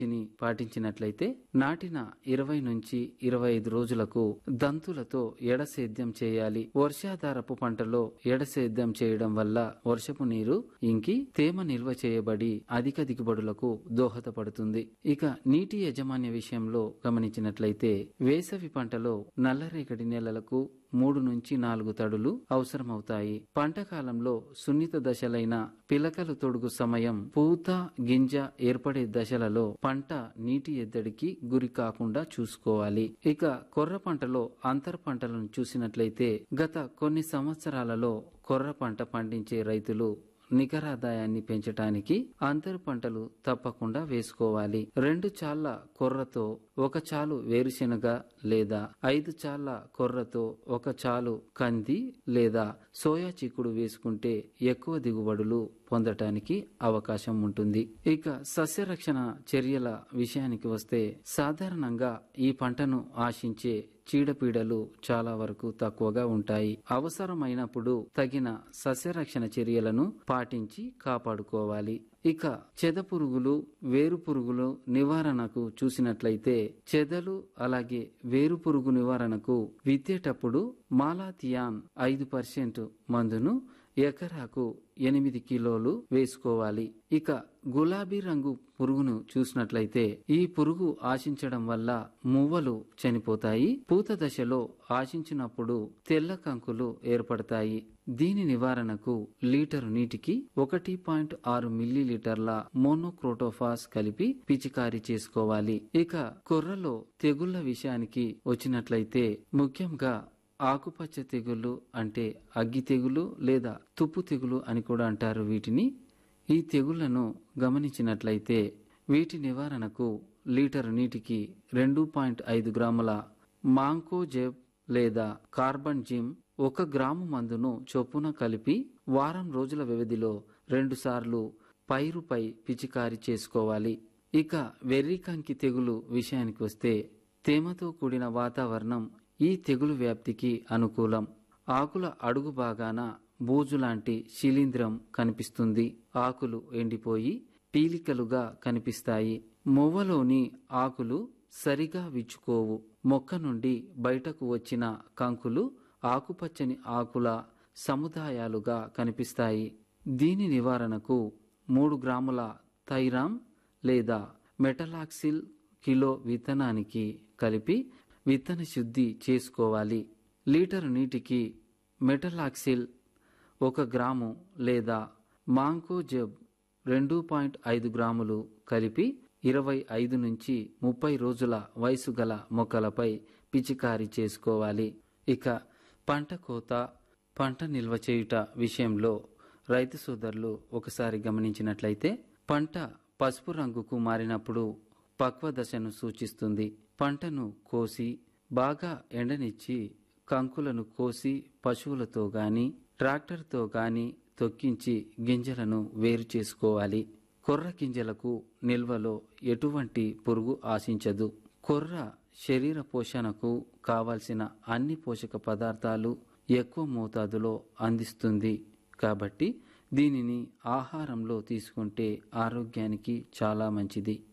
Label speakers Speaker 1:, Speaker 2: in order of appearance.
Speaker 1: ని పాటించినట్లయితే నాటిన ఇరవై నుంచి ఇరవై ఐదు రోజులకు దంతులతో ఎడసేద్యం చేయాలి వర్షాధారపు పంటలో ఎడసేద్యం చేయడం వల్ల వర్షపు నీరు ఇంకి తేమ నిల్వ చేయబడి అధిక దిగుబడులకు దోహదపడుతుంది ఇక నీటి యాజమాన్య విషయంలో గమనించినట్లయితే వేసవి పంటలో నల్లరేగడి నేలలకు మూడు నుంచి నాలుగు తడులు అవసరమవుతాయి పంట కాలంలో సున్నిత దశలైన పిలకలు తొడుగు సమయం పూత గింజ ఏర్పడే దశలలో పంట నీటి ఎద్దడికి గురి కాకుండా చూసుకోవాలి ఇక కొర్ర పంటలో అంతర పంటలను చూసినట్లయితే గత కొన్ని సంవత్సరాలలో కొర్ర పంట పండించే రైతులు నికరాదాయాన్ని పెంచటానికి అంతర పంటలు తప్పకుండా వేసుకోవాలి రెండు చాళ్ల కొర్రతో ఒక చాలు వేరుశెనగ లేదా ఐదు చాళ్ల కొర్రతో ఒక చాలు కంది లేదా సోయా చిక్కుడు వేసుకుంటే ఎక్కువ దిగుబడులు పొందటానికి అవకాశం ఉంటుంది ఇక సస్యరక్షణ చర్యల విషయానికి వస్తే సాధారణంగా ఈ పంటను ఆశించే చీడపీడలు చాలా వరకు తక్కువగా ఉంటాయి అవసరమైనప్పుడు తగిన సస్యరక్షణ చర్యలను పాటించి కాపాడుకోవాలి ఇక చెద పురుగులు వేరు పురుగులు నివారణకు చూసినట్లయితే చెదలు అలాగే వేరు పురుగు నివారణకు విత్తేటప్పుడు మాలాథియాన్ ఐదు పర్సెంట్ మందును ఎకరాకు ఎనిమిది కిలోలు వేసుకోవాలి ఇక గులాబీ రంగు పురుగును చూసినట్లయితే ఈ పురుగు ఆశించడం వల్ల మువ్వలు చనిపోతాయి పూత దశలో ఆశించినప్పుడు తెల్ల కంకులు ఏర్పడతాయి దీని నివారణకు లీటరు నీటికి ఒకటి పాయింట్ ఆరు మిల్లీ లీటర్ల మోనోక్రోటోఫాస్ కలిపి పిచికారీ చేసుకోవాలి ఇక కొర్రలో తెగుళ్ల విషయానికి వచ్చినట్లయితే ముఖ్యంగా ఆకుపచ్చ తెగులు అంటే అగ్గి తెగులు లేదా తుప్పు తెగులు అని కూడా అంటారు వీటిని ఈ తెగుళ్లను గమనించినట్లయితే వీటి నివారణకు లీటరు నీటికి రెండు పాయింట్ ఐదు గ్రాముల మాంకోజెబ్ లేదా కార్బన్ జిమ్ ఒక గ్రాము మందును చొప్పున కలిపి వారం రోజుల వ్యవధిలో రెండుసార్లు పైరుపై పిచికారీ చేసుకోవాలి ఇక వెర్రికంకి తెగులు విషయానికి వస్తే తేమతో కూడిన వాతావరణం ఈ తెగులు వ్యాప్తికి అనుకూలం ఆకుల అడుగు భాగాన బూజు లాంటి శిలీంధ్రం కనిపిస్తుంది ఆకులు ఎండిపోయి పీలికలుగా కనిపిస్తాయి మొవ్వలోని ఆకులు సరిగా విచ్చుకోవు మొక్క నుండి బయటకు వచ్చిన కంకులు ఆకుపచ్చని ఆకుల సముదాయాలుగా కనిపిస్తాయి దీని నివారణకు మూడు గ్రాముల థైరామ్ లేదా మెటలాక్సిల్ కిలో విత్తనానికి కలిపి విత్తన శుద్ధి చేసుకోవాలి లీటరు నీటికి మెటలాక్సిల్ ఒక గ్రాము లేదా మాంకోజెబ్ రెండు పాయింట్ ఐదు గ్రాములు కలిపి ఇరవై ఐదు నుంచి ముప్పై రోజుల వయసు గల మొక్కలపై పిచికారీ చేసుకోవాలి ఇక పంట కోత పంట నిల్వ చేయుట విషయంలో రైతు సోదరులు ఒకసారి గమనించినట్లయితే పంట పసుపు రంగుకు మారినప్పుడు పక్వ దశను సూచిస్తుంది పంటను కోసి బాగా ఎండనిచ్చి కంకులను కోసి పశువులతో గాని ట్రాక్టర్తో గాని తొక్కించి గింజలను వేరు చేసుకోవాలి కొర్ర గింజలకు నిల్వలో ఎటువంటి పురుగు ఆశించదు కొర్ర శరీర పోషణకు కావలసిన అన్ని పోషక పదార్థాలు ఎక్కువ మోతాదులో అందిస్తుంది కాబట్టి దీనిని ఆహారంలో తీసుకుంటే ఆరోగ్యానికి చాలా మంచిది